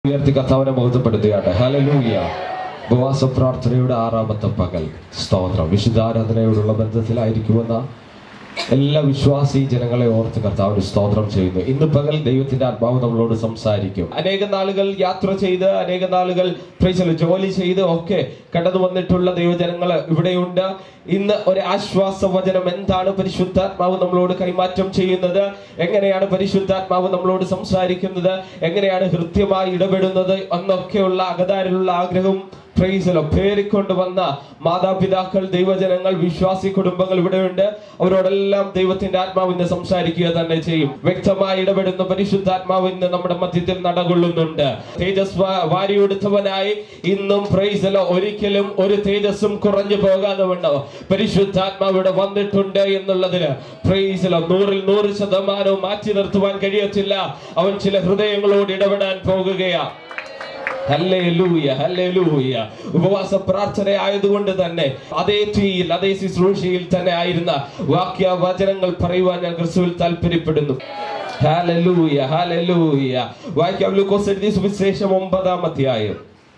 ഉയർത്തി കർത്താവിനെ ബോധപ്പെടുത്തുകയാണ് ഹലലൂയ ഉപവാസ പ്രാർത്ഥനയുടെ ആറാമത്തെ പകൽ സ്തോത്രം വിശുദ്ധാരാധനയോടുള്ള ബന്ധത്തിലായിരിക്കുമെന്ന എല്ലാ വിശ്വാസി ജനങ്ങളെ ഓർത്ത് കർത്താവിന് സ്തോത്രം ചെയ്യുന്നു ഇന്ന് പകൽ ദൈവത്തിന്റെ ആത്മാവ് നമ്മളോട് സംസാരിക്കും അനേക നാളുകൾ യാത്ര ചെയ്ത് അനേക നാളുകൾ പ്രൈസല് ജോലി ചെയ്ത് ഒക്കെ കടന്നു വന്നിട്ടുള്ള ദൈവജനങ്ങൾ ഇവിടെയുണ്ട് ഇന്ന് ഒരു ആശ്വാസ വചനം എന്താണ് പരിശുദ്ധാത്മാവ് നമ്മളോട് കൈമാറ്റം ചെയ്യുന്നത് എങ്ങനെയാണ് പരിശുദ്ധാത്മാവ് നമ്മളോട് സംസാരിക്കുന്നത് എങ്ങനെയാണ് ഹൃദ്യമായി ഇടപെടുന്നത് എന്നൊക്കെയുള്ള അകതാരിലുള്ള ആഗ്രഹം പ്രൈസലോ പേരിക്കൊണ്ട് വന്ന മാതാപിതാക്കൾ ദൈവജനങ്ങൾ വിശ്വാസി കുടുംബങ്ങൾ ഇവിടെയുണ്ട് അവരോടെല്ലാം ദൈവത്തിന്റെ ആത്മാവ് ഇന്ന് സംസാരിക്കുക തന്നെ ചെയ്യും വ്യക്തമായി ഇടപെടുന്ന പരിശുദ്ധാത്മാവ് ഇന്ന് നമ്മുടെ മധ്യത്തിൽ നടകൊള്ളുന്നുണ്ട് തേജസ് വാ- വാരിയെടുത്തവനായി ഇന്നും പ്രൈസലോ ഒരിക്കലും ഒരു തേജസ്സും കുറഞ്ഞു പോകാതെ വേണ്ടോ പരിശുദ്ധാത്മാവ് ഇവിടെ വന്നിട്ടുണ്ട് എന്നുള്ളതിന് പ്രൈസലോ നൂറിൽ നൂറ് ശതമാനവും മാറ്റി നിർത്തുവാൻ കഴിയത്തില്ല അവൻ ചില ഹൃദയങ്ങളോട് ഇടപെടാൻ പോകുകയാണ് ഹല്ലേലൂയ ഹല്ലേലൂയ ഉപവാസ പ്രാർത്ഥന ആയതുകൊണ്ട് തന്നെ അതേ തീയിൽ അതേ ശുശ്രൂഷയിൽ തന്നെ ആയിരുന്ന വാക്യ വചനങ്ങൾ പറയുവാൻ ഞാൻ ക്രിസ്തുവിൽ താല്പര്യപ്പെടുന്നു ഹല്ലേലൂയ ഹല്ലേലൂയ വായിക്കാം ലൂക്കോസ് എഴുതിയ സുവിശേഷം ഒമ്പതാം അധ്യായം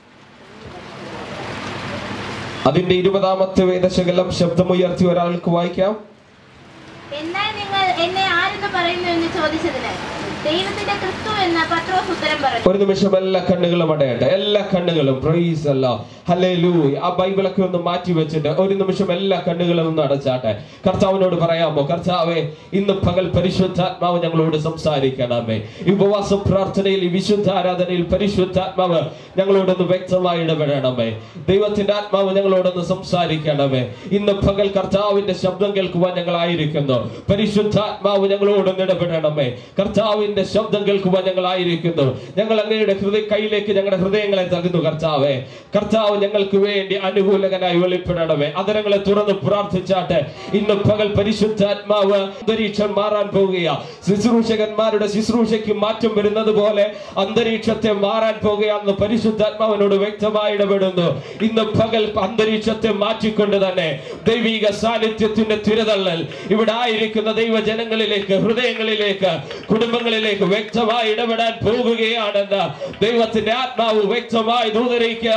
അതിന്റെ ഇരുപതാമത്തെ വേദശകലം ശബ്ദമുയർത്തി ഒരാൾക്ക് വായിക്കാം എന്നാൽ നിങ്ങൾ എന്നെ ആരെന്ന് പറയുന്നു എന്ന് ചോദിച്ചതിന് ദൈവത്തിന്റെ ക്രിസ്തു എന്ന പത്രോസ് ഉത്തരം പറഞ്ഞു ഒരു നിമിഷം എല്ലാ കണ്ണുകളും അടയട്ടെ എല്ലാ കണ്ണുകളും പ്രൈസ് അല്ല ഹല്ലേലൂയ ആ ബൈബിളൊക്കെ ഒന്ന് മാറ്റി വെച്ചിട്ട് ഒരു നിമിഷം എല്ലാ കണ്ണുകളും ഒന്ന് അടച്ചാട്ടെ കർത്താവിനോട് പറയാമോ കർത്താവേ ഇന്ന് പകൽ പരിശുദ്ധാത്മാവ് ഞങ്ങളോട് സംസാരിക്കണമേ ഈ ഉപവാസ പ്രാർത്ഥനയിൽ ഈ വിശുദ്ധ ആരാധനയിൽ പരിശുദ്ധാത്മാവ് ഞങ്ങളോടൊന്ന് വ്യക്തമായി ഇടപെടണമേ ദൈവത്തിന്റെ ആത്മാവ് ഞങ്ങളോടൊന്ന് സംസാരിക്കണമേ ഇന്ന് പകൽ കർത്താവിന്റെ ശബ്ദം കേൾക്കുവാൻ ഞങ്ങളായിരിക്കുന്നു പരിശുദ്ധാത്മാവ് ഞങ്ങളോടൊന്ന് ഇടപെടണമേ കർത്താവിന്റെ ശബ്ദം കേൾക്കുവാൻ ഞങ്ങളായിരിക്കുന്നു ഞങ്ങൾ അങ്ങയുടെ ഹൃദയ കയ്യിലേക്ക് ഞങ്ങളുടെ ഹൃദയങ്ങളെ തരുന്നു കർത്താവേ കർത്താവ് ഞങ്ങൾക്ക് വേണ്ടി അനുകൂലകനായി വെളിപ്പെടണമേ അതരങ്ങളെ തുറന്ന് പ്രാർത്ഥിച്ചാട്ടെ ഇന്ന് പകൽ പരിശുദ്ധാത്മാവ് അന്തരീക്ഷം മാറാൻ പോവുകയാ ശുശ്രൂഷകന്മാരുടെ ശുശ്രൂഷയ്ക്ക് മാറ്റം വരുന്നത് പോലെ അന്തരീക്ഷത്തെ മാറാൻ പോകുകയാണെന്ന് പരിശുദ്ധാത്മാവിനോട് വ്യക്തമായി ഇടപെടുന്നു ഇന്ന് പകൽ അന്തരീക്ഷത്തെ മാറ്റിക്കൊണ്ട് തന്നെ ദൈവിക സാന്നിധ്യത്തിന്റെ തിരതള്ളൽ ഇവിടെ ആയിരിക്കുന്ന ദൈവജനങ്ങളിലേക്ക് ഹൃദയങ്ങളിലേക്ക് കുടുംബങ്ങളിലേക്ക് വ്യക്തമായി ഇടപെടാൻ പോകുകയാണെന്ന് ദൈവത്തിന്റെ ആത്മാവ് വ്യക്തമായി ദൂതരിക്കുക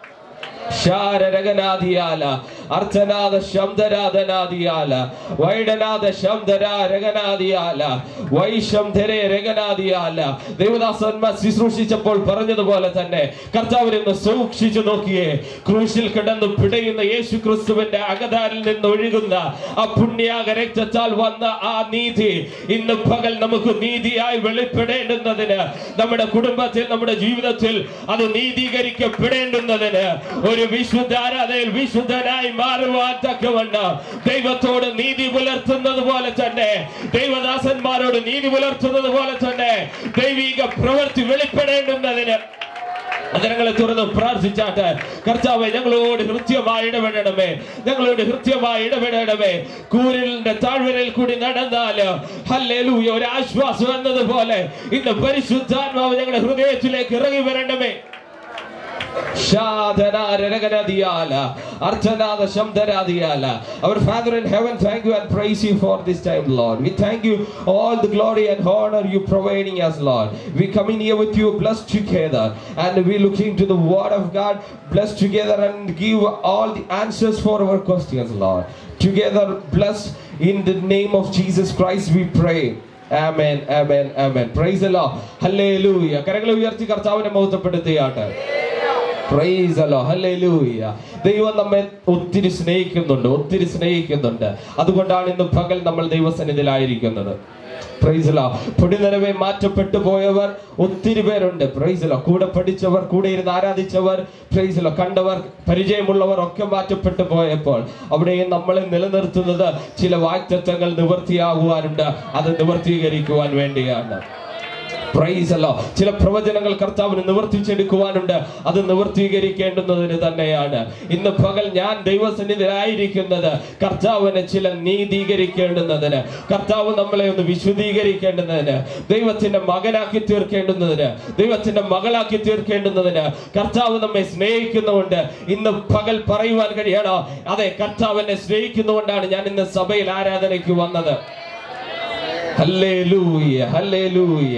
ശാരരഗനാദിയാല അർത്ഥനാഥ ശബ്ദരാധനാദിയാല വൈഡനാഥ ശബ്ദര രഗനാദിയാല വൈശംധരെ രഗനാദിയാല ദേവദാസന്മാർ ശുശ്രൂഷിച്ചപ്പോൾ പറഞ്ഞതുപോലെ തന്നെ കർത്താവിനെ സൂക്ഷിച്ചു നോക്കിയേ ക്രൂശിൽ കിടന്ന് പിടയുന്ന യേശു ക്രിസ്തുവിന്റെ അകതാരിൽ നിന്ന് ഒഴുകുന്ന ആ പുണ്യാക രക്തത്താൽ വന്ന ആ നീതി ഇന്ന് പകൽ നമുക്ക് നീതിയായി വെളിപ്പെടേണ്ടുന്നതിന് നമ്മുടെ കുടുംബത്തിൽ നമ്മുടെ ജീവിതത്തിൽ അത് നീതീകരിക്കപ്പെടേണ്ടുന്നതിന് ഒരു വിശുദ്ധ ആരാധനയിൽ വിശുദ്ധനായി മാറുവാൻ തക്കവണ്ണം ദൈവത്തോട് നീതി പുലർത്തുന്നത് പോലെ തന്നെ ദൈവദാസന്മാരോട് നീതി പുലർത്തുന്നത് പോലെ തന്നെ ദൈവിക പ്രവൃത്തി വെളിപ്പെടേണ്ടുന്നതിന് അതിനങ്ങളെ തുറന്ന് പ്രാർത്ഥിച്ചാട്ട് കർത്താവെ ഞങ്ങളോട് ഹൃത്യമായി ഇടപെടണമേ ഞങ്ങളോട് ഹൃത്യമായി ഇടപെടണമേ കൂരിലിന്റെ താഴ്വരയിൽ കൂടി നടന്നാല് ഹല്ലേലൂയ ഒരു ആശ്വാസം എന്നതുപോലെ ഇന്ന് പരിശുദ്ധാത്മാവ് ഞങ്ങളുടെ ഹൃദയത്തിലേക്ക് ഇറങ്ങി വരണമേ Our Father in heaven, thank you and praise you for this time, Lord. We thank you all the glory and honor you providing us, Lord. We come in here with you blessed together and we looking to the word of God blessed together and give all the answers for our questions, Lord. Together blessed in the name of Jesus Christ we pray. Amen, amen, amen. Praise the Lord. Hallelujah. കരങ്ങളെ ഉയർത്തി കർത്താവിനെ മഹത്വപ്പെടുത്തുകയാട്ടെ Praise the Lord. Hallelujah. ദൈവം നമ്മെ ഒത്തിരി സ്നേഹിക്കുന്നുണ്ട് ഒത്തിരി സ്നേഹിക്കുന്നുണ്ട് അതുകൊണ്ടാണ് ഇന്ന് പകൽ നമ്മൾ ദൈവസന്നിധിയിലായിരിക്കുന്നത് പ്രൈസല പൊടിനിറവെ മാറ്റപ്പെട്ടു പോയവർ ഒത്തിരി പേരുണ്ട് പ്രൈസല കൂടെ പഠിച്ചവർ കൂടെ ഇരുന്ന് ആരാധിച്ചവർ പ്രൈസല കണ്ടവർ പരിചയമുള്ളവർ ഒക്കെ മാറ്റപ്പെട്ടു പോയപ്പോൾ അവിടെയും നമ്മളെ നിലനിർത്തുന്നത് ചില വാക്തത്വങ്ങൾ നിവർത്തിയാകുവാനുണ്ട് അത് നിവർത്തീകരിക്കുവാൻ വേണ്ടിയാണ് Praise the Lord. ചില പ്രവചനങ്ങൾ കർത്താവിന് നിവർത്തിച്ചെടുക്കുവാനുണ്ട് അത് നിവർത്തീകരിക്കേണ്ടുന്നതിന് തന്നെയാണ് ഇന്ന് പകൽ ഞാൻ ദൈവസന്നിധിയിലായിരിക്കുന്നത് കർത്താവിനെ ചില നീതീകരിക്കേണ്ടുന്നതിന് കർത്താവ് നമ്മളെ ഒന്ന് വിശുദ്ധീകരിക്കേണ്ടുന്നതിന് ദൈവത്തിന്റെ മകനാക്കി തീർക്കേണ്ടുന്നതിന് ദൈവത്തിന്റെ മകളാക്കി തീർക്കേണ്ടുന്നതിന് കർത്താവ് നമ്മെ സ്നേഹിക്കുന്നുകൊണ്ട് ഇന്ന് പകൽ പറയുവാൻ കഴിയണോ അതെ കർത്താവിനെ സ്നേഹിക്കുന്നുകൊണ്ടാണ് ഞാൻ ഇന്ന് സഭയിൽ ആരാധനയ്ക്ക് വന്നത് hallelujah hallelujah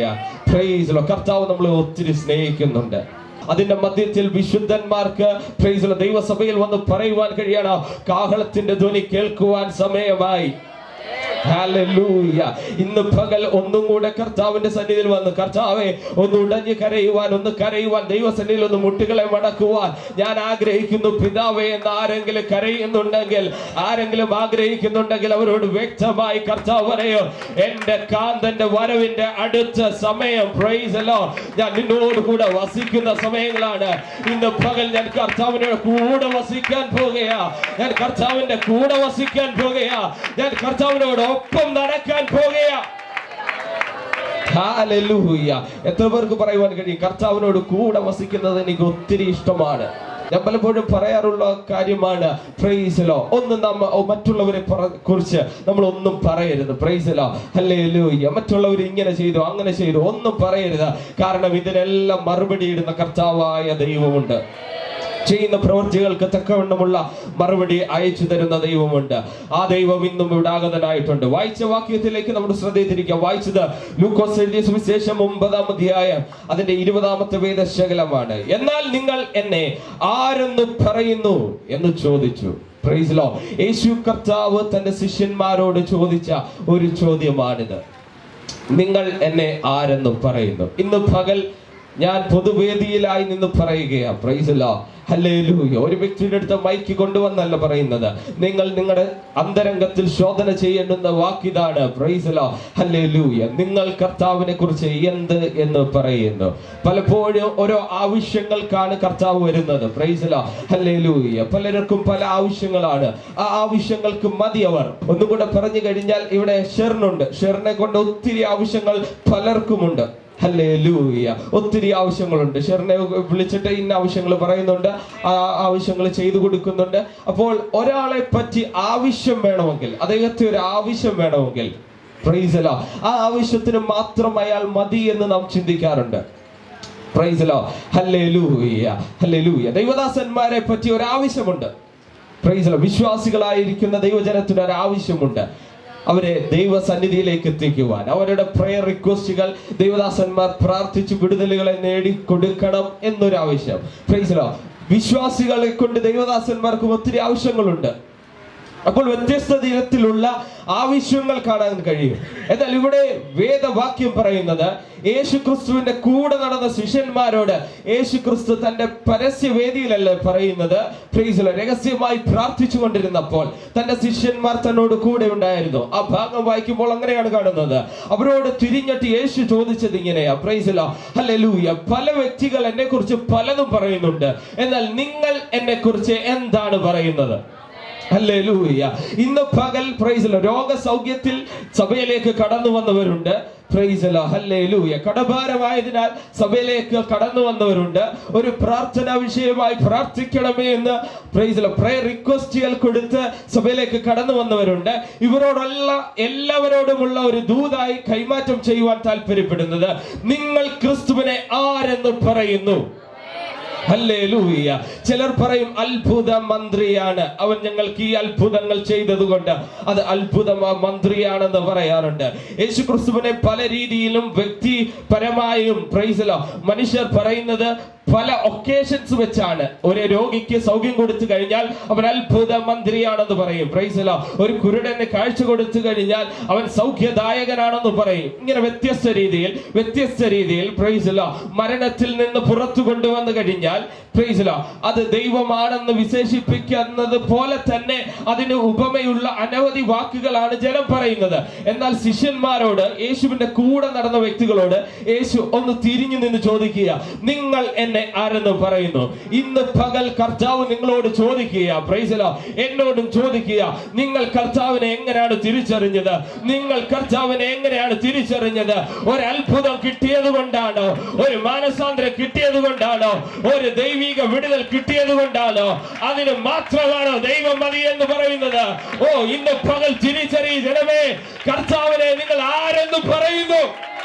Praise the Lord. കർത്താവ് നമ്മളെ ഒത്തിരി സ്നേഹിക്കുന്നുണ്ട് അതിന്റെ മധ്യത്തിൽ വിശുദ്ധന്മാർക്ക് praise the Lord, ദൈവസഭയിൽ വന്ന് പറയുവാൻ കഴിയണം കാഹളത്തിന്റെ ധ്വനി കേൾക്കുവാൻ സമയമായി ഹല്ലേലൂയ. ഇന്ന് പകൽ ഒന്നും കൂടെ കർത്താവിന്റെ സന്നിധിയിൽ വന്ന് കർത്താവെ ഒന്ന് ഉടഞ്ഞു കരയുവാൻ ഒന്ന് കരയുവാൻ ദൈവസന്നിധിയിൽ ഒന്ന് മുട്ടുകളെ മടക്കുവാൻ ഞാൻ ആഗ്രഹിക്കുന്നു പിതാവേ എന്ന് ആരെങ്കിലും കരയുന്നുണ്ടെങ്കിൽ ആരെങ്കിലും ആഗ്രഹിക്കുന്നുണ്ടെങ്കിൽ അവരോട് വ്യക്തമായി കർത്താവ് പറയോ എന്റെ കാന്തന്റെ വരവിന്റെ അടുത്ത സമയം പ്രൈസലോ ഞാൻ നിന്നോട് കൂടെ വസിക്കുന്ന സമയങ്ങളാണ് ഇന്ന് പകൽ ഞാൻ കർത്താവിനോട് കൂടെ വസിക്കാൻ പോകുകയാ ഞാൻ കർത്താവിന്റെ കൂടെ വസിക്കാൻ പോകുകയാ ഞാൻ കർത്താവിനോട് ഒപ്പം നടക്കാൻ പോകുകയാ ഹല്ലേലൂയ. എത്ര പേർക്ക് പറയുവാൻ കഴിയും കർത്താവിനോട് കൂടെ വസിക്കുന്നത് എനിക്ക് ഒത്തിരി ഇഷ്ടമാണ് ഞാൻ പലപ്പോഴും പറയാറുള്ള കാര്യമാണ് പ്രൈസലോ ഒന്നും നമ്മ ഓ, മറ്റുള്ളവരെ പറ- കുറിച്ച് നമ്മൾ ഒന്നും പറയരുത് പ്രൈസലോ അല്ലേ മറ്റുള്ളവർ ഇങ്ങനെ ചെയ്തു അങ്ങനെ ചെയ്തു ഒന്നും പറയരുത് കാരണം ഇതിനെല്ലാം മറുപടി ഇടുന്ന കർത്താവായ ദൈവമുണ്ട് ചെയ്യുന്ന പ്രവൃത്തികൾക്ക് തക്കവണ്ണമുള്ള മറുപടി അയച്ചു തരുന്ന ദൈവമുണ്ട് ആ ദൈവം ഇന്നും ഇവിടെ ആഗതനായിട്ടുണ്ട് വായിച്ച വാക്യത്തിലേക്ക് നമ്മുടെ ശ്രദ്ധയിട്ടിരിക്കാം വായിച്ചത് ലൂക്കോസ് എഴുതിയ സുവിശേഷം ഒമ്പതാം അധ്യായം അതിന്റെ ഇരുപതാമത്തെ വേദശകലമാണ് എന്നാൽ നിങ്ങൾ എന്നെ ആരെന്ന് പറയുന്നു എന്ന് ചോദിച്ചു Praise the Lord. യേശു കർത്താവ് തന്റെ ശിഷ്യന്മാരോട് ചോദിച്ച ഒരു ചോദ്യമാണിത് നിങ്ങൾ എന്നെ ആരെന്ന് പറയുന്നു ഇന്ന് പകൽ ഞാൻ പൊതുവേദിയിലായി നിന്ന് പറയുകയാ പ്രൈസല്ല ഹല്ലേലൂയ ഒരു വ്യക്തിയുടെ അടുത്ത് മൈക്ക് കൊണ്ടുവന്നല്ല പറയുന്നത് നിങ്ങൾ നിങ്ങളുടെ അന്തരംഗത്തിൽ ശോധന ചെയ്യേണ്ടുന്ന വാക്കിതാണ് പ്രൈസല ഹല്ലേലൂയ നിങ്ങൾ കർത്താവിനെ കുറിച്ച് എന്ത് എന്ന് പറയുന്നു പലപ്പോഴും ഓരോ ആവശ്യങ്ങൾക്കാണ് കർത്താവ് വരുന്നത് പ്രൈസല ഹല്ലേലൂയ പലർക്കും പല ആവശ്യങ്ങളാണ് ആ ആവശ്യങ്ങൾക്ക് മതി അവർ ഒന്നുകൂടെ പറഞ്ഞു കഴിഞ്ഞാൽ ഇവിടെ ഷെറിനുണ്ട് ഷെറിനെ കൊണ്ട് ഒത്തിരി ആവശ്യങ്ങൾ പലർക്കുമുണ്ട് ഹല്ലേലൂയ ഒത്തിരി ആവശ്യങ്ങളുണ്ട് ഷെറിനെ വിളിച്ചിട്ട് ഇന്ന ആവശ്യങ്ങൾ പറയുന്നുണ്ട് ആ ആവശ്യങ്ങൾ ചെയ്തു കൊടുക്കുന്നുണ്ട് അപ്പോൾ ഒരാളെ പറ്റി ആവശ്യം വേണമെങ്കിൽ അദ്ദേഹത്തെ ഒരു ആവശ്യം വേണമെങ്കിൽ പ്രൈസല ആ ആവശ്യത്തിന് മാത്രം അയാൾ മതി എന്ന് നാം ചിന്തിക്കാറുണ്ട് പ്രൈസലോ ഹല്ലേലൂയ ഹല്ലേലൂയ ദൈവദാസന്മാരെ പറ്റി ഒരു ആവശ്യമുണ്ട് പ്രൈസലോ വിശ്വാസികളായിരിക്കുന്ന ദൈവജനത്തിന് ഒരു ആവശ്യമുണ്ട് അവരെ ദൈവസന്നിധിയിലേക്ക് എത്തിക്കുവാൻ അവരുടെ പ്രയർ റിക്വസ്റ്റുകൾ ദൈവദാസന്മാർ പ്രാർത്ഥിച്ച് വിടുതലുകളെ നേടിക്കൊടുക്കണം എന്നൊരു ആവശ്യം പ്രൈസലോ വിശ്വാസികളെ കൊണ്ട് ദൈവദാസന്മാർക്ക് ഒത്തിരി ആവശ്യങ്ങളുണ്ട് അപ്പോൾ വ്യത്യസ്ത തരത്തിലുള്ള ആവശ്യങ്ങൾ കാണാൻ കഴിയും എന്നാൽ ഇവിടെ വേദവാക്യം പറയുന്നത് യേശു ക്രിസ്തുവിന്റെ കൂടെ നടന്ന ശിഷ്യന്മാരോട് യേശു ക്രിസ്തു തന്റെ പരസ്യവേദിയിലല്ല പറയുന്നത് പ്രീസില രഹസ്യമായി പ്രാർത്ഥിച്ചു കൊണ്ടിരുന്നപ്പോൾ തന്റെ ശിഷ്യന്മാർ തന്നോട് കൂടെ ഉണ്ടായിരുന്നു ആ ഭാഗം വായിക്കുമ്പോൾ അങ്ങനെയാണ് കാണുന്നത് അവരോട് തിരിഞ്ഞിട്ട് യേശു ചോദിച്ചത് ഇങ്ങനെയാ പ്രൈസില ഹല്ലേലൂയ പല വ്യക്തികൾ എന്നെ കുറിച്ച് പലതും പറയുന്നുണ്ട് എന്നാൽ നിങ്ങൾ എന്നെ കുറിച്ച് എന്താണ് പറയുന്നത് ഹല്ലേലൂയ ഇന്ന് പകൽ പ്രൈസ് രോഗസൗഖ്യത്തിൽ സഭയിലേക്ക് കടന്നു വന്നവരുണ്ട് പ്രൈസ് ഹല്ലേലൂയ കടഭാരമായതിനാൽ സഭയിലേക്ക് കടന്നു വന്നവരുണ്ട് ഒരു പ്രാർത്ഥനാ വിഷയമായി പ്രാർത്ഥിക്കണമേ എന്ന് പ്രൈസ് പ്രയർ റിക്വസ്റ്റുകൾ കൊടുത്ത് സഭയിലേക്ക് കടന്നു വന്നവരുണ്ട് ഇവരോടല്ല എല്ലാവരോടുമുള്ള ഒരു ദൂതായി കൈമാറ്റം ചെയ്യുവാൻ താല്പര്യപ്പെടുന്നത് നിങ്ങൾ ക്രിസ്തുവിനെ ആരെന്ന് പറയുന്നു ഹല്ലേലൂയ ചിലർ പറയും അത്ഭുത മന്ത്രിയാണ് അവൻ ഞങ്ങൾക്ക് ഈ അത്ഭുതങ്ങൾ ചെയ്തതുകൊണ്ട് അത് അത്ഭുത മന്ത്രിയാണെന്ന് പറയാറുണ്ട് യേശു ക്രിസ്തുവിനെ പല രീതിയിലും വ്യക്തിപരമായും പ്രൈസലോ മനുഷ്യർ പറയുന്നത് പല ഒക്കേഷൻസ് വെച്ചാണ് ഒരു രോഗിക്ക് സൗഖ്യം കൊടുത്തു കഴിഞ്ഞാൽ അവൻ അത്ഭുത മന്ത്രിയാണെന്ന് പറയും പ്രൈസലോ ഒരു കുരുടന് കാഴ്ച കൊടുത്തു കഴിഞ്ഞാൽ അവൻ സൗഖ്യദായകനാണെന്ന് പറയും ഇങ്ങനെ വ്യത്യസ്ത രീതിയിൽ വ്യത്യസ്ത രീതിയിൽ പ്രൈസലോ മരണത്തിൽ നിന്ന് പുറത്തു കൊണ്ടുവന്നു കഴിഞ്ഞാൽ പ്രൈസലോ അത് ദൈവമാണെന്ന് വിശേഷിപ്പിക്കുന്നത് പോലെ തന്നെ അതിന് ഉപമയുള്ള അനവധി വാക്കുകളാണ് ജനം പറയുന്നത് എന്നാൽ ശിഷ്യന്മാരോട് യേശുവിന്റെ കൂടെ നടന്ന വ്യക്തികളോട് യേശു ഒന്ന് തിരിഞ്ഞു നിന്ന് ചോദിക്കുക നിങ്ങൾ എന്നെ ആരെന്ന് പറയുന്നു ഇന്ന് പകൽ കർത്താവ് നിങ്ങളോട് ചോദിക്കുക പ്രൈസലോ എന്നോടും ചോദിക്കുക നിങ്ങൾ കർത്താവിനെ എങ്ങനെയാണ് തിരിച്ചറിഞ്ഞത് നിങ്ങൾ കർത്താവിനെ എങ്ങനെയാണ് തിരിച്ചറിഞ്ഞത് ഒരു അത്ഭുതം കിട്ടിയത് കൊണ്ടാണോ ഒരു മാനസാന്തരം കിട്ടിയത് കൊണ്ടാണോ ഒരു ദൈവിക വിടുതൽ കിട്ടിയത് കൊണ്ടാണോ അതിന് മാത്രമാണോ ദൈവം മതി എന്ന് പറയുന്നത് ഓ ഇന്ന് പകൽ തിരിച്ചറിയ ജനമേ കർത്താവിനെ നിങ്ങൾ ആരെന്ന് പറയുന്നു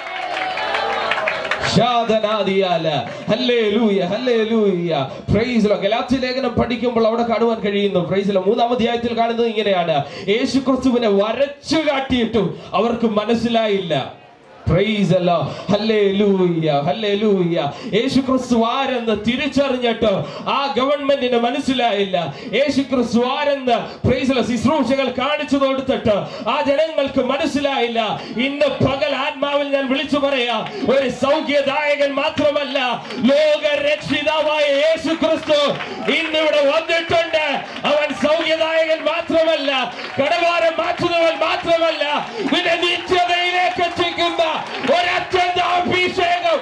ഷാദനാദിയാല. Hallelujah, hallelujah. Praise the Lord. ഗലാത്യ ലേഖനം പഠിക്കുമ്പോൾ അവിടെ കാണുവാൻ കഴിയുന്നു പ്രൈസില മൂന്നാം അധ്യായത്തിൽ കാണുന്നത് ഇങ്ങനെയാണ് യേശു ക്രിസ്തുവിനെ വരച്ചു കാട്ടിയിട്ടും അവർക്ക് മനസ്സിലായില്ല Praise the Lord. Hallelujah. Hallelujah. യേശു ക്രിസ്തു ആരെന്ന് തിരിച്ചറിഞ്ഞിട്ട് ആ ഗവൺമെന്റിന് മനസ്സിലായില്ല യേശു ക്രിസ്തു ആരെന്ന് പ്രൈസ് ശുശ്രൂഷകൾ കാണിച്ചു കൊടുത്തിട്ട് ആ ജനങ്ങൾക്ക് മനസ്സിലായില്ല ഇന്ന് പകൽ ആത്മാവിൽ ഞാൻ വിളിച്ചു പറയാ ഒരു സൗഖ്യദായകൻ മാത്രമല്ല ലോക രക്ഷിതാവായ യേശു ക്രിസ്തു ഇന്നിവിടെ വന്നിട്ടുണ്ട് അവൻ സൗഖ്യദായകൻ മാത്രമല്ല കടവാരം മാറ്റുന്നവൻ മാത്രമല്ല നിന്നെ നിത്യതയിലേക്ക് എത്തിക്കുന്ന ഒരത്യന്ത അഭിഷേകം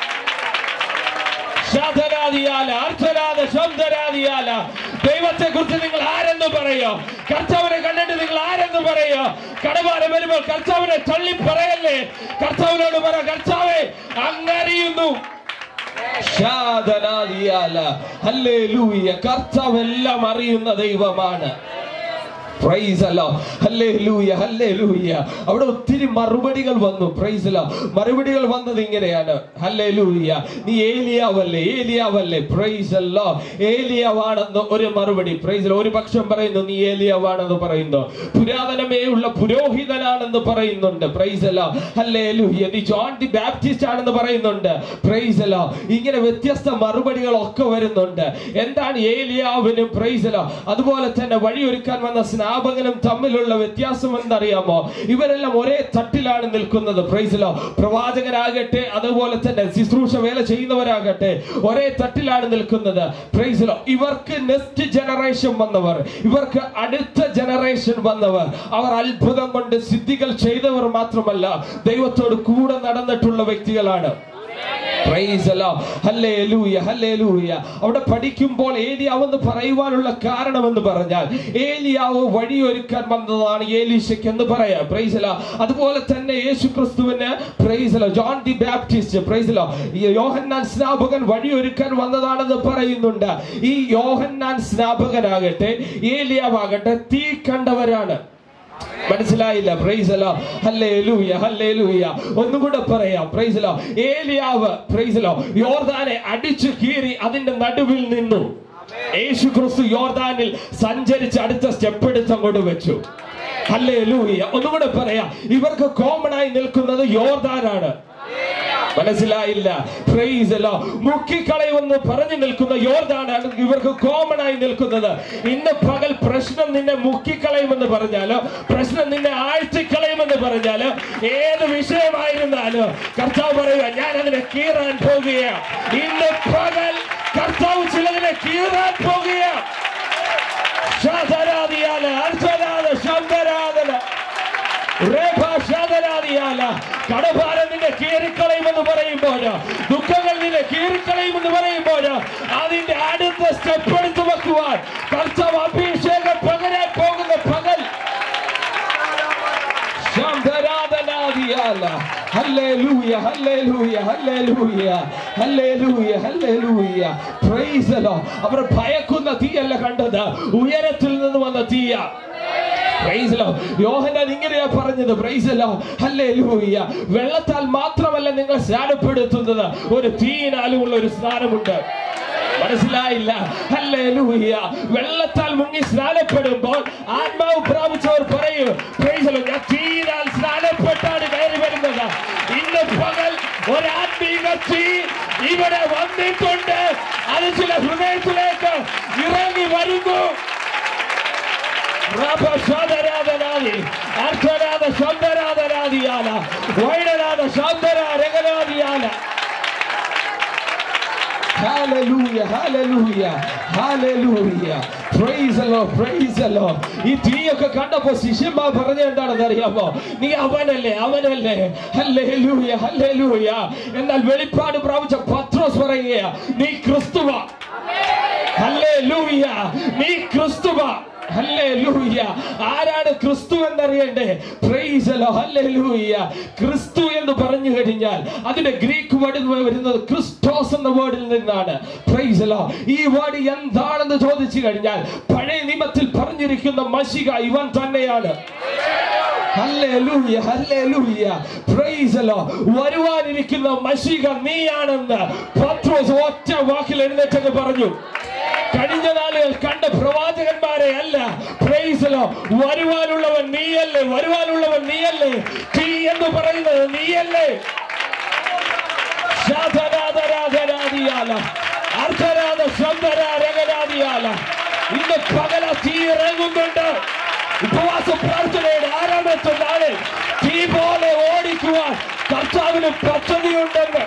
ശതരാതിയാല അർത്ഥരാത ശബ്ദരാതിയാല ദൈവത്തെ കുറിച്ച് നിങ്ങൾ ആരെന്ന് പറയോ കർത്താവിനെ കണ്ടിട്ട് നിങ്ങൾ ആരെന്ന് പറയോ കടവാരം വരുമ്പോൾ കർത്താവിനെ തള്ളി പറയല്ലേ കർത്താവിനോട് പറ കർത്താവെ അങ്ങറിയുന്നു ശാദനാദിയാല ഹല്ലേലൂയ കർത്താവ് എല്ലാം അറിയുന്ന ദൈവമാണ് പ്രൈസ് അല്ല ഹല്ലേലൂയ ഹല്ലേലൂയ അവിടെ ഒത്തിരി മറുപടികൾ വന്നു പ്രൈസ് അല്ല മറുപടികൾ വന്നത് ഇങ്ങനെയാണ് ഹല്ലേലൂയ നീ ഏലിയാവല്ലേ ഏലിയാവല്ലേ പ്രൈസ് അല്ല ഏലിയാവാണെന്ന് ഒരു മറുപടി പ്രൈസ് ഒരു പക്ഷം പറയുന്നു നീ ഏലിയാവാണെന്ന് പറയുന്നു പുരാതനമേ ഉള്ള പുരോഹിതനാണെന്ന് പറയുന്നുണ്ട് പ്രൈസ് അല്ല ഹല്ലേലൂയ നീ ജോൺ ദി ബാപ്റ്റിസ്റ്റ് ആണെന്ന് പറയുന്നുണ്ട് പ്രൈസ് അല്ല ഇങ്ങനെ വ്യത്യസ്ത മറുപടികളൊക്കെ വരുന്നുണ്ട് എന്താണ് ഏലിയാവിനും പ്രൈസ് അല്ല അതുപോലെ തന്നെ വഴിയൊരുക്കാൻ വന്ന സ്നാപകനും തമ്മിലുള്ള വ്യത്യാസം എന്തറിയാമോ ഇവരെല്ലാം ഒരേ തട്ടിലാണ് നിൽക്കുന്നത് പ്രൈസിലോ പ്രവാചകനാകട്ടെ അതുപോലെ തന്നെ ശുശ്രൂഷ വേല ചെയ്യുന്നവരാകട്ടെ ഒരേ തട്ടിലാണ് നിൽക്കുന്നത് പ്രൈസിലോ ഇവർക്ക് നെക്സ്റ്റ് ജനറേഷൻ വന്നവർ ഇവർക്ക് അടുത്ത ജനറേഷൻ വന്നവർ അവർ അത്ഭുതം കൊണ്ട് സിദ്ധികൾ ചെയ്തവർ മാത്രമല്ല ദൈവത്തോട് കൂടെ നടന്നിട്ടുള്ള വ്യക്തികളാണ് Praise the Lord. Hallelujah, hallelujah. അവിടെ പഠിക്കുമ്പോൾ ഏലിയാവെന്ന് പറയുവാനുള്ള കാരണം എന്ന് പറഞ്ഞാൽ ഏലിയാവ് വഴിയൊരുക്കാൻ വന്നതാണ് ഏലീശയ്ക്ക് എന്ന് പറയാം പ്രൈസല അതുപോലെ തന്നെ യേശു ക്രിസ്തുവിന് പ്രൈസല ജോൺ ദി ബാപ്റ്റിസ്റ്റ് പ്രൈസല യോഹന്നാൻ സ്നാപകൻ വഴിയൊരുക്കാൻ വന്നതാണെന്ന് പറയുന്നുണ്ട് ഈ യോഹന്നാൻ സ്നാപകനാകട്ടെ ഏലിയാവാകട്ടെ തീ കണ്ടവരാണ് മനസ്സിലായില്ല പ്രൈസലോ ഹല്ലേലൂയ ഹല്ലേലൂയ ഒന്നും കൂടെ പറയാം പ്രൈസലോ ഏലിയാവ് പ്രൈസലോ യോർദാനെ അടിച്ചു കീറി അതിന്റെ നടുവിൽ നിന്നു യേശു ക്രിസ്തു യോർദാനിൽ സഞ്ചരിച്ച് അടുത്ത സ്റ്റെപ്പ് എടുത്ത് അങ്ങോട്ട് വെച്ചു ഹല്ലേലൂയ ഒന്നും കൂടെ പറയാം ഇവർക്ക് കോമൺ ആയി നിൽക്കുന്നത് യോർദാനാണ് മനസ്സിലായില്ല പ്രൈസ് അല്ലോ മുക്കിക്കളയുമെന്ന് പറഞ്ഞു നിൽക്കുന്ന യോർദാനാണ് ഇവർക്ക് കോമൺ ആയി നിൽക്കുന്നത് ഇന്ന് പകൽ പ്രശ്നം നിന്നെ മുക്കിക്കളയുമെന്ന് പറഞ്ഞാലോ പ്രശ്നം നിന്നെ ആഴ്ചക്കളയുമെന്ന് പറഞ്ഞാലോ ഏത് വിഷയമായിരുന്നാലോ കർത്താവ് പറയുക ഞാൻ അതിനെ കീറാൻ പോകുകയാണ് ഇന്ന് പകൽ കർത്താവ് ചിലതിനെ കീറാൻ പോകുകയാണ് ശാതരാതിയാല അർച്ചനാഥ ശബ്ദരാധന റേഭാഷാദരാദിയാല കടഭാരം നിന്നെ കീറിക്കളയുമെന്ന് പറയുമ്പോഴോ ദുഃഖങ്ങൾ നിന്നെ കീറിക്കളയുമെന്ന് പറയുമ്പോഴോ അതിന്റെ അടുത്ത സ്റ്റെപ്പ് എടുത്തു വെക്കുവാൻ കർത്താവ് അഭിഷേകം പകരാൻ പോകുന്ന പകൽ ശാന്തരാധനാദിയാല hallelujah hallelujah hallelujah hallelujah hallelujah praise the Lord അവർ ഭയക്കുന്ന തീയല്ല കണ്ടത് ഉയരത്തിൽ നിന്ന് വന്ന തീയ Praise the Lord. യോഹന്നാൻ ഇങ്ങനെയാ പറഞ്ഞത് പ്രൈസലോ ഹല്ലേലൂയ വെള്ളത്താൽ മാത്രമല്ല നിങ്ങൾ സ്നാനപ്പെടുത്തുന്നത് ഒരു തീയിനാലുമുള്ള ഒരു സ്നാനമുണ്ട് മനസ്സിലായില്ല ഹല്ലേലൂയ വെള്ളത്താൽ മുങ്ങി സ്നാനപ്പെടുമ്പോൾ ആത്മാവ് പ്രാപിച്ചവർ പറയും പ്രൈസലോ ഞാൻ തീയിനാൽ സ്നാനപ്പെട്ടാണ് കയറി വരുന്നത് ഇന്ന് പകൽ ഒരാത്മീക തീ ഇവിടെ വന്നിട്ടുണ്ട് അത് ചില ഹൃദയത്തിലേക്ക് ഇറങ്ങി വരുന്നു റബശാദരാധനാദി, അർത്ഥനാദ ശബ്ദരാധനാദിയാല, വൈഡനാദ ശബ്ദരാരകനാദിയാല. Hallelujah, hallelujah, hallelujah. Praise the Lord, praise the Lord. ഈ തീയൊക്കെ കണ്ടപ്പോ ശിഷ്യന്മാർ പറഞ്ഞ എന്താണെന്ന് അറിയാമോ നീ അവനല്ലേ അവനല്ലേ ഹല്ലേലൂയ ഹല്ലേലൂയ എന്നാൽ വെളിപ്പാട് പ്രാപിച്ച പത്രോസ് പറയുക നീ ക്രിസ്തുവ ഹല്ലേലൂയ നീ ക്രിസ്തുവ ഹല്ലേലൂയ ആരാണ് ക്രിസ്തു എന്നറിയണ്ടേ പ്രൈസ് ഹല്ലേലൂയ ക്രിസ്തു എന്ന് പറഞ്ഞു കഴിഞ്ഞാൽ അതിന്റെ ഗ്രീക്ക് വേർഡ് വരുന്നത് ക്രിസ്റ്റോസ് എന്ന വേർഡിൽ നിന്നാണ് പ്രൈസ് ഈ വേർഡ് എന്താണെന്ന് ചോദിച്ചു കഴിഞ്ഞാൽ പഴയ നിയമത്തിൽ പറഞ്ഞിരിക്കുന്ന മഷിക ഇവൻ തന്നെയാണ് hallelujah hallelujah praise the Lord. വരുവാനിരിക്കുന്ന മഷിക നീയാണെന്ന് പത്രോസ് ഒറ്റ വാക്കിൽ എഴുന്നേറ്റങ്ങ് പറഞ്ഞു കഴിഞ്ഞ നാളുകൾ കണ്ട പ്രവാചകന്മാരെ അല്ല പ്രൈസലോ വരുവാനുള്ളവൻ നീയല്ലേ വരുവാനുള്ളവൻ നീയല്ലേ തീ എന്ന് പറയുന്നത് നീയല്ലേ ശാതനാഥരാധരാധിയാല അർദ്ധരാധ ശബ്ദരാരകരാധിയാല ഇന്ന് പകല തീ ഇറങ്ങുന്നുണ്ട് ഉപവാസ പ്രാർത്ഥനയുടെ ആരംഭത്തെ നാളെ തീ പോലെ ഓടിക്കുവാൻ കർത്താവിന് പദ്ധതിയുണ്ടെന്ന്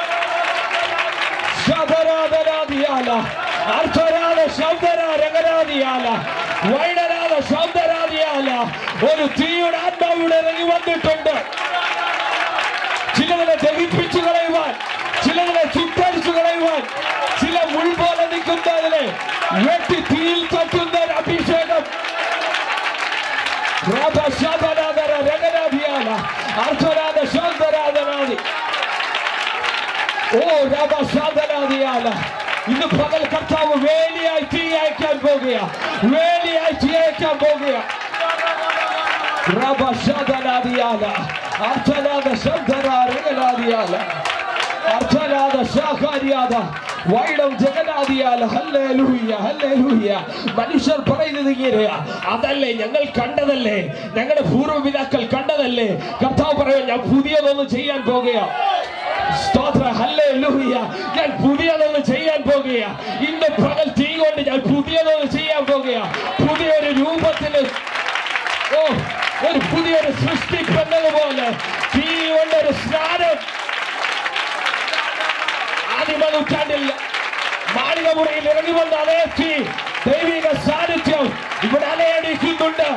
ശബരാധരാധിയാല അർദ്ധരാധ ശബ്ദരാരകരാധിയാല വൈഡരാധ ശബ്ദരാധിയാല ഒരു തീയുടെ ആത്മാവിടെ ഇറങ്ങി വന്നിട്ടുണ്ട് ചിലതിനെ ദഹിപ്പിച്ചു കളയുവാൻ ചിലതിനെ ചുട്ടടിച്ചു കളയുവാൻ ചില മുൾ പോലെ നിൽക്കുന്നതിനെ വെട്ടി തീയിൽ തട്ടുന്ന ഒരു അഭിഷേകം രാധശാധനാധര രംഗനാഥിയാല അർദ്ധരാധ ശാന്തരാധനാദി ഓ രാധശാന്തനാദിയാല ഇന്ന് പകൽ കർത്താവ് വേലിയായി തീ അയക്കാൻ പോകുക വേലിയായി തീ അയക്കാൻ പോകുക റബശദനാദിയാല അർത്ഥനാദ ശബ്ദനാരകനാദിയാല അർത്ഥനാദ ശാഖാരിയാദ വൈഡം ജഗനാദിയാല ഹല്ലേലൂയ ഹല്ലേലൂയ മനുഷ്യർ പറയുന്നത് ഇങ്ങനെയാ അതല്ലേ ഞങ്ങൾ കണ്ടതല്ലേ ഞങ്ങളുടെ പൂർവ്വപിതാക്കൾ കണ്ടതല്ലേ കർത്താവ് പറയാം ഞാൻ പുതിയതൊന്ന് ചെയ്യാൻ പോകുക സ്തോത്ര ഹല്ലേലൂയ ഞാൻ പുതിയതൊന്ന് ചെയ്യാൻ പോകുക ഇന്ന് പകൽ തീ കൊണ്ട് ഞാൻ പുതിയതൊന്ന് ചെയ്യാൻ പോകുക പുതിയൊരു രൂപത്തില് ഓ ഒരു പുതിയൊരു സൃഷ്ടിപ്പെന്നത് പോലെ തീ കൊണ്ടൊരു സ്നാനം ആദിമ നൂറ്റാണ്ടിൽ മാളിക മുറിയിൽ ഇറങ്ങി വന്ന അതേ തീ ദൈവിക സാന്നിധ്യം ഇവിടെ അലയടിക്കുന്നുണ്ട്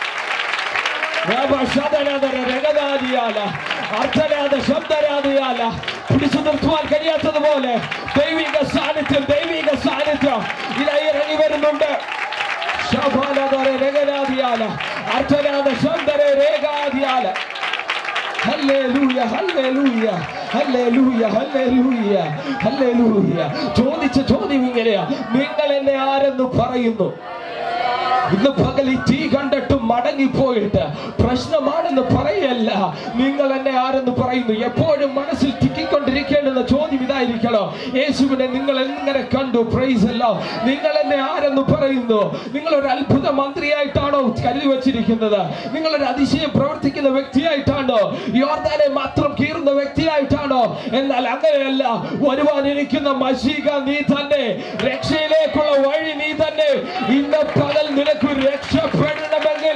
രഗതാദിയാല അർത്ഥനാഥ ശബ്ദരാദിയാല പിടിച്ചു നിർത്തുവാൻ കഴിയാത്തതുപോലെ ദൈവിക സാന്നിധ്യം ദൈവിക സാന്നിധ്യം ഇതാ ഇറങ്ങി വരുന്നുണ്ട് ശബാലധര രഗനാദിയാല അർത്ഥനാഥ ശബ്ദര രേഖാദിയാല hallelujah hallelujah hallelujah hallelujah hallelujah ചോദിച്ച ചോദ്യം ഇങ്ങനെയാ നിങ്ങൾ എന്നെ ആരെന്ന് പറയുന്നു ഇന്ന് പകൽ ഈ തീ കണ്ടിട്ട് മടങ്ങിപ്പോയിട്ട് പ്രശ്നമാണെന്ന് പറയല്ല നിങ്ങൾ എന്നെ ആരെന്ന് പറയുന്നു എപ്പോഴും മനസ്സിൽ തിക്കിക്കൊണ്ടിരിക്കേണ്ടുന്ന ചോദ്യം ഇതായിരിക്കണോ യേശുവിനെ നിങ്ങൾ എങ്ങനെ കണ്ടു പ്രൈസ് അല്ല നിങ്ങൾ എന്നെ ആരെന്ന് പറയുന്നു നിങ്ങൾ ഒരു അത്ഭുത മന്ത്രിയായിട്ടാണോ കരുതി വച്ചിരിക്കുന്നത് നിങ്ങൾ ഒരു അതിശയം പ്രവർത്തിക്കുന്ന വ്യക്തിയായിട്ടാണോ യോർദാനെ മാത്രം കീറുന്ന വ്യക്തിയായിട്ടാണോ എന്നാൽ അങ്ങനെയല്ല വരുവാനിരിക്കുന്ന മഷീക നീ തന്നെ രക്ഷയിലേക്കുള്ള വഴി നീ തന്നെ ഇന്ന് പകൽ നിനക്ക് രക്ഷപ്പെടണമെങ്കിൽ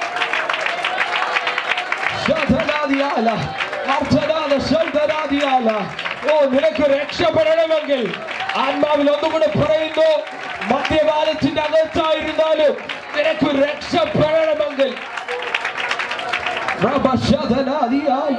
ശതനാദിയാല, അർദ്ധനാദ ശബ്ദനാദിയാല. ഓ നിനക്ക് രക്ഷപ്പെടണമെങ്കിൽ ആത്മാവിൽ ഒന്നുകൂടെ പറയുന്നു മദ്യപാനത്തിന്റെ അകത്തായിരുന്നാലും നിനക്ക് രക്ഷപ്പെടണമെങ്കിൽ റബശതനാദിയായി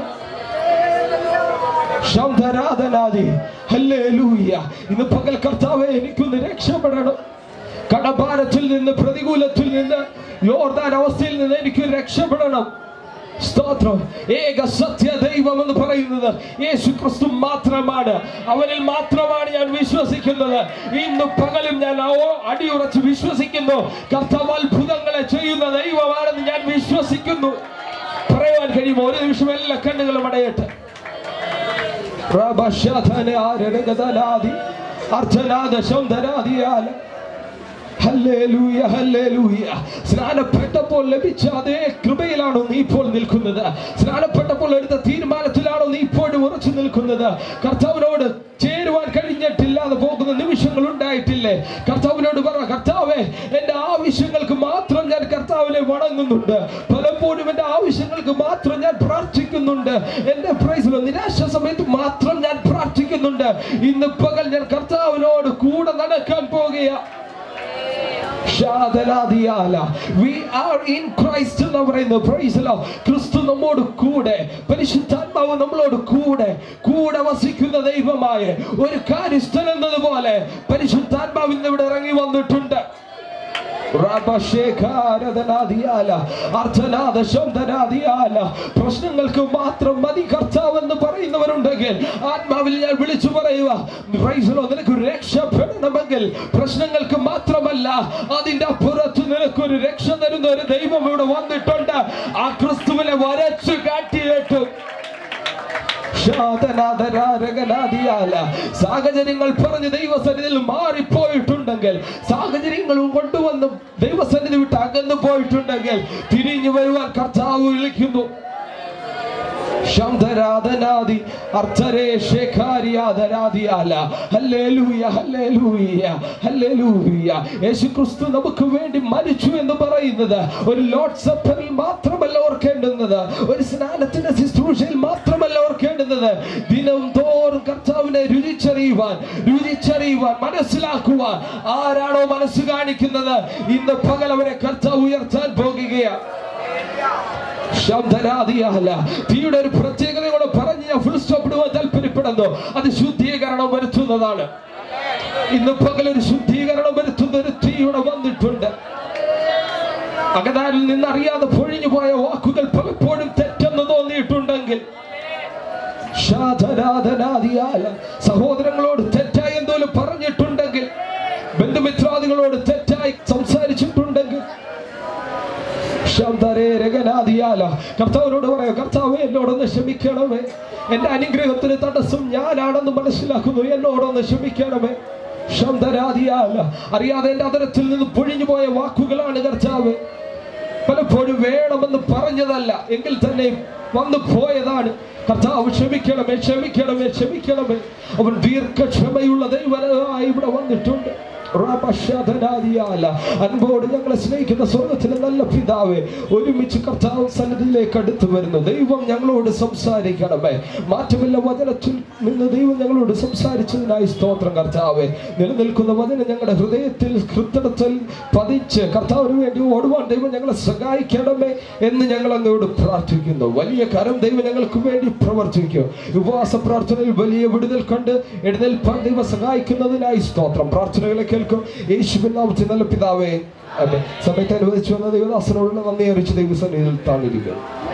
ശബ്ദനാഥനാദി ഹല്ലേലൂയ ഇന്ന് പകൽ കർത്താവെ എനിക്കൊന്ന് രക്ഷപ്പെടണം കടഭാരത്തിൽ നിന്ന് പ്രതികൂലത്തിൽ നിന്ന് യോർദാൻ അവസ്ഥയിൽ നിന്ന് എനിക്ക് രക്ഷപ്പെടണം സ്തോത്രം ഏക സത്യ ദൈവം എന്ന് പറയുന്നത് യേശു ക്രിസ്തു മാത്രമാണ് അവനിൽ മാത്രമാണ് ഞാൻ വിശ്വസിക്കുന്നത് ഇന്ന് പകലും ഞാൻ ഓ- അടിയുറച്ച് വിശ്വസിക്കുന്നു കർത്താവ് അത്ഭുതങ്ങളെ ചെയ്യുന്ന ദൈവമാണെന്ന് ഞാൻ വിശ്വസിക്കുന്നു പറയുവാൻ കഴിയുമോ ഒരു നിമിഷം എല്ലാ കണ്ണുകളും അടയട്ടെ പ്രഭശതനാരകതനാദി അർദ്ധനാദ ശബ്ദനാദിയാല ഹല്ലേലൂയ ഹല്ലേലൂയ സ്നാനപ്പെട്ടപ്പോൾ ലഭിച്ച അതേ കൃപയിലാണോ നീ ഇപ്പോൾ നിൽക്കുന്നത് സ്നാനപ്പെട്ടപ്പോൾ എടുത്ത തീരുമാനത്തിലാണോ നീ ഇപ്പോഴും ഉറച്ചു നിൽക്കുന്നത് കർത്താവിനോട് ചേരുവാൻ കഴിഞ്ഞിട്ടില്ലാതെ പോകുന്ന നിമിഷങ്ങൾ ഉണ്ടായിട്ടില്ലേ കർത്താവിനോട് പറ കർത്താവേ എന്റെ ആവശ്യങ്ങൾക്ക് മാത്രം ഞാൻ കർത്താവിനെ വണങ്ങുന്നുണ്ട് പലപ്പോഴും എന്റെ ആവശ്യങ്ങൾക്ക് മാത്രം ഞാൻ പ്രാർത്ഥിക്കുന്നുണ്ട് എന്റെ പ്രൈസിലോ നിരാശ സമയത്ത് മാത്രം ഞാൻ പ്രാർത്ഥിക്കുന്നുണ്ട് ഇന്ന് പകൽ ഞാൻ കർത്താവിനോട് കൂടെ നടക്കാൻ പോകുക ഷാദലാദിയാല. We are in Christ എന്ന് പറയുന്നു Praise the Lord. ക്രിസ്തു നമ്മോട് കൂടെ പരിശുദ്ധാത്മാവ് നമ്മളോട് കൂടെ കൂടെ വസിക്കുന്ന ദൈവമായ ഒരു കാര്യസ്ഥൻ എന്നതുപോലെ പരിശുദ്ധാത്മാവ് ഇന്ന് ഇവിടെ ഇറങ്ങി വന്നിട്ടുണ്ട് റബശേഖാരതനാദിയാല, അർദ്ധനാദശബ്ദനാദിയാല. പ്രശ്നങ്ങൾക്ക് മാത്രം മതി കർത്താവ് എന്ന് പറയുന്നവരുണ്ടെങ്കിൽ ആത്മാവിൽ ഞാൻ വിളിച്ചു പറയുക Praise the Lord. നിനക്ക് രക്ഷപ്പെടണമെങ്കിൽ പ്രശ്നങ്ങൾക്ക് മാത്രമല്ല അതിന്റെ അപ്പുറത്ത് നിനക്കൊരു രക്ഷ തരുന്ന ഒരു ദൈവം ഇവിടെ വന്നിട്ടുണ്ട് ആ ക്രിസ്തുവിനെ വരച്ചു കാട്ടിയിട്ടു ഷാദനാദരാരകനാദിയാല. സാഹചര്യങ്ങൾ പറഞ്ഞ് ദൈവസന്നിധിയിൽ മാറിപ്പോയിട്ടുണ്ടെങ്കിൽ സാഹചര്യങ്ങളും കൊണ്ടുവന്ന് ദൈവസന്നിധി വിട്ട് അകന്നു പോയിട്ടുണ്ടെങ്കിൽ തിരിഞ്ഞു വരുവാൻ കർത്താവ് വിളിക്കുന്നു ശബ്ദരാധനാദി അർത്ഥരേ ശേഖാരിയാധരാദിയാല ഹല്ലേലൂയ ഹല്ലേലൂയ ഹല്ലേലൂയ യേശു ക്രിസ്തു നമുക്ക് വേണ്ടി മരിച്ചു എന്ന് പറയുന്നത് ഒരു ലോഡ് സപ്പറിൽ മാത്രമല്ല ഓർക്കേണ്ടുന്നത് ഒരു സ്നാനത്തിന്റെ ശുശ്രൂഷയിൽ മാത്രമല്ല ഓർക്കേണ്ടുന്നത് ദിനം തോറും കർത്താവിനെ രുചിച്ചറിയുവാൻ രുചിച്ചറിയുവാൻ മനസ്സിലാക്കുവാൻ ആരാണോ മനസ്സ് കാണിക്കുന്നത് ഇന്ന് പകൽ അവരെ കർത്താവ് ഉയർത്താൻ പോകുകയാണ് ശബ്ദരാതിയല്ല തീയുടെ ഒരു പ്രത്യേകത കൂടെ പറഞ്ഞ് ഞാൻ ഫുൾ സ്റ്റോപ്പ് ഇടുവാൻ താല്പര്യപ്പെടുന്നു അത് ശുദ്ധീകരണം വരുത്തുന്നതാണ് ഇന്ന് പകൽ ഒരു ശുദ്ധീകരണം വരുത്തുന്ന ഒരു തീയുടെ വന്നിട്ടുണ്ട് അകതാരിൽ നിന്ന് അറിയാതെ പൊഴിഞ്ഞു പോയ വാക്കുകൾ പലപ്പോഴും തെറ്റെന്ന് തോന്നിയിട്ടുണ്ടെങ്കിൽ ശാധനാഥനാദിയാല സഹോദരങ്ങളോട് തെറ്റായി എന്തോലും പറഞ്ഞിട്ടുണ്ടെങ്കിൽ ബന്ധുമിത്രാദികളോട് തെറ്റായി സംസാരിച്ചിട്ടുണ്ടെങ്കിൽ ശബ്ദരേ രഗനാദിയാല കർത്താവിനോട് പറയാം കർത്താവേ എന്നോടൊന്ന് ക്ഷമിക്കണമേ എന്റെ അനുഗ്രഹത്തിന് തടസ്സം ഞാനാണെന്ന് മനസ്സിലാക്കുന്നു എന്നോടൊന്ന് ക്ഷമിക്കണമേ ശബ്ദരാദിയാല അറിയാതെ എന്റെ അതരത്തിൽ നിന്ന് പൊഴിഞ്ഞു പോയ വാക്കുകളാണ് കർത്താവ് പലപ്പോഴും വേണമെന്ന് പറഞ്ഞതല്ല എങ്കിൽ തന്നെ വന്നു പോയതാണ് കർത്താവ് ക്ഷമിക്കണമേ ക്ഷമിക്കണമേ ക്ഷമിക്കണമേ അവൻ ദീർഘക്ഷമയുള്ള ദൈവനായി ഇവിടെ വന്നിട്ടുണ്ട് റാപശാധനാദിയാല. അൻപോട് ഞങ്ങളെ സ്നേഹിക്കുന്ന സ്വർഗത്തിലെ നല്ല പിതാവേ ഒരുമിച്ച് കർത്താവ് സന്നിധിയിലേക്ക് അടുത്തു വരുന്നു ദൈവം ഞങ്ങളോട് സംസാരിക്കണമേ മാറ്റമില്ല വചനത്തിൽ നിന്ന് ദൈവം ഞങ്ങളോട് സംസാരിച്ചതിനായി സ്തോത്രം കർത്താവേ നിലനിൽക്കുന്ന വചനം ഞങ്ങളുടെ ഹൃദയത്തിൽ ഹൃദയത്തിൽ പതിച്ച് കർത്താവിന് വേണ്ടി ഓടുവാൻ ദൈവം ഞങ്ങളെ സഹായിക്കണമേ എന്ന് ഞങ്ങൾ അങ്ങോട് പ്രാർത്ഥിക്കുന്നു വലിയ കരം ദൈവം ഞങ്ങൾക്ക് വേണ്ടി പ്രവർത്തിക്കും ഉപവാസ പ്രാർത്ഥനയിൽ വലിയ വിടുതൽ കണ്ട് എഴുന്നേൽപ്പാൻ ദൈവം സഹായിക്കുന്നതിനായി സ്തോത്രം പ്രാർത്ഥനകളെ കേൾക്കും യേശുവിൻ നാമത്തിൽ നല്ല പിതാവേ അതെ സമയത്ത് അനുവദിച്ചു വന്ന ദൈവദാസനോടുള്ള നന്ദി അറിയിച്ച് ദൈവസന്നിധിയിൽ താണിരിക്കുക